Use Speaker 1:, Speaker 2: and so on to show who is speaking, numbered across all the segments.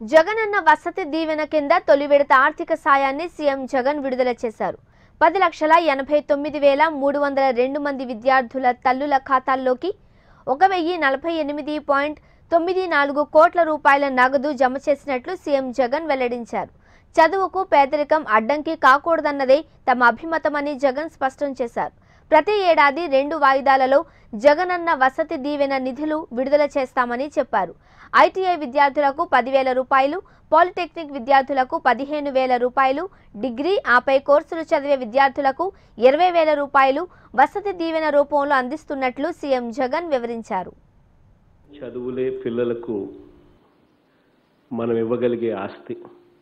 Speaker 1: జగనన్న వసతి దీవెన కింద తొలి విడత ఆర్థిక సాయాన్ని సీఎం జగన్ విడుదల చేశారు పది లక్షల ఎనభై తొమ్మిది వేల మూడు వందల రెండు మంది విద్యార్థుల తల్లుల ఖాతాల్లోకి ఒక వెయ్యి నలభై ఎనిమిది పాయింట్ తొమ్మిది నాలుగు కోట్ల రూపాయల నగదు జమ చేసినట్లు సీఎం జగన్ వెల్లడించారు చదువుకు పేదరికం అడ్డంకి కాకూడదన్నదే తమ అభిమతమని జగన్ స్పష్టం చేశారు ప్రతి ఏడాది రెండు వాయిదాలలో జగనన్న వసతి దీవెన నిధులు విడుదల చేస్తామని చెప్పారు ఐటీఐ విద్యార్థులకు పదివేల రూపాయలు పాలిటెక్నిక్ విద్యార్థులకు పదిహేను వేల రూపాయలు డిగ్రీ ఆపై కోర్సులు చదివే విద్యార్థులకు ఇరవై వేల రూపాయలు వసతి దీవెన రూపంలో అందిస్తున్నట్లు సీఎం జగన్ వివరించారు
Speaker 2: చదువులే పిల్లలకు మనం ఇవ్వగలిగే ఆస్తి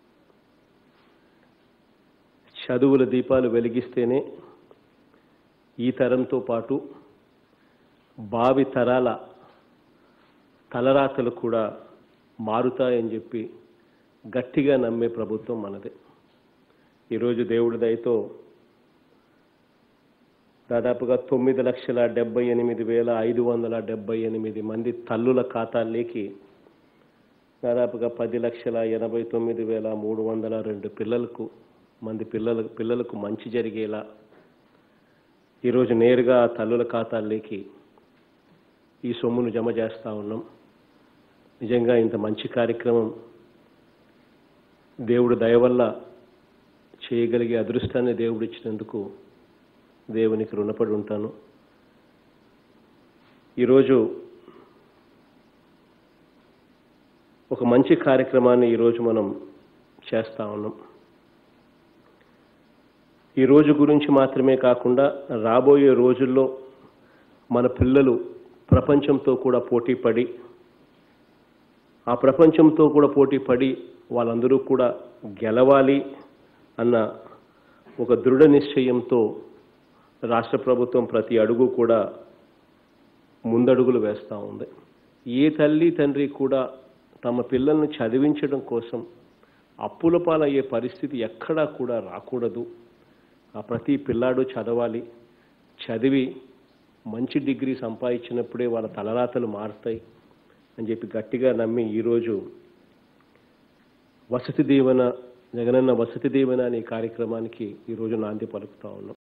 Speaker 2: చదువుల దీపాలు వెలిగిస్తేనే ఈ తరంతో పాటు భావి తరాల తలరాతలు కూడా మారుతాయని చెప్పి గట్టిగా నమ్మే ప్రభుత్వం మనదే ఈరోజు దేవుడి దయతో దాదాపుగా తొమ్మిది లక్షల డెబ్బై ఎనిమిది వేల ఐదు వందల డెబ్బై ఎనిమిది మంది తల్లుల ఖాతాల్లోకి దాదాపుగా పది లక్షల ఎనభై తొమ్మిది వేల మూడు వందల రెండు పిల్లలకు మంది పిల్లల పిల్లలకు మంచి జరిగేలా ఈరోజు నేరుగా ఆ తల్లుల ఖాతాల్లోకి ఈ సొమ్మును జమ చేస్తూ ఉన్నాం నిజంగా ఇంత మంచి కార్యక్రమం దేవుడు దయ వల్ల చేయగలిగే అదృష్టాన్ని దేవుడు ఇచ్చినందుకు దేవునికి రుణపడి ఉంటాను ఈరోజు ఒక మంచి కార్యక్రమాన్ని ఈరోజు మనం చేస్తా ఉన్నాం ఈ రోజు గురించి మాత్రమే కాకుండా రాబోయే రోజుల్లో మన పిల్లలు ప్రపంచంతో కూడా పోటీ పడి ఆ ప్రపంచంతో కూడా పోటీ పడి వాళ్ళందరూ కూడా గెలవాలి అన్న ఒక దృఢ నిశ్చయంతో రాష్ట్ర ప్రభుత్వం ప్రతి అడుగు కూడా ముందడుగులు వేస్తూ ఉంది ఏ తల్లి తండ్రి కూడా తమ పిల్లల్ని చదివించడం కోసం అప్పుల పాలయ్యే పరిస్థితి ఎక్కడా కూడా రాకూడదు ఆ ప్రతి పిల్లాడు చదవాలి చదివి మంచి డిగ్రీ సంపాదించినప్పుడే వాళ్ళ తలరాతలు మారుతాయి అని చెప్పి గట్టిగా నమ్మి ఈరోజు వసతి దీవెన జగనన్న వసతి దీవెన అనే కార్యక్రమానికి ఈరోజు నాంది పలుకుతా ఉన్నాం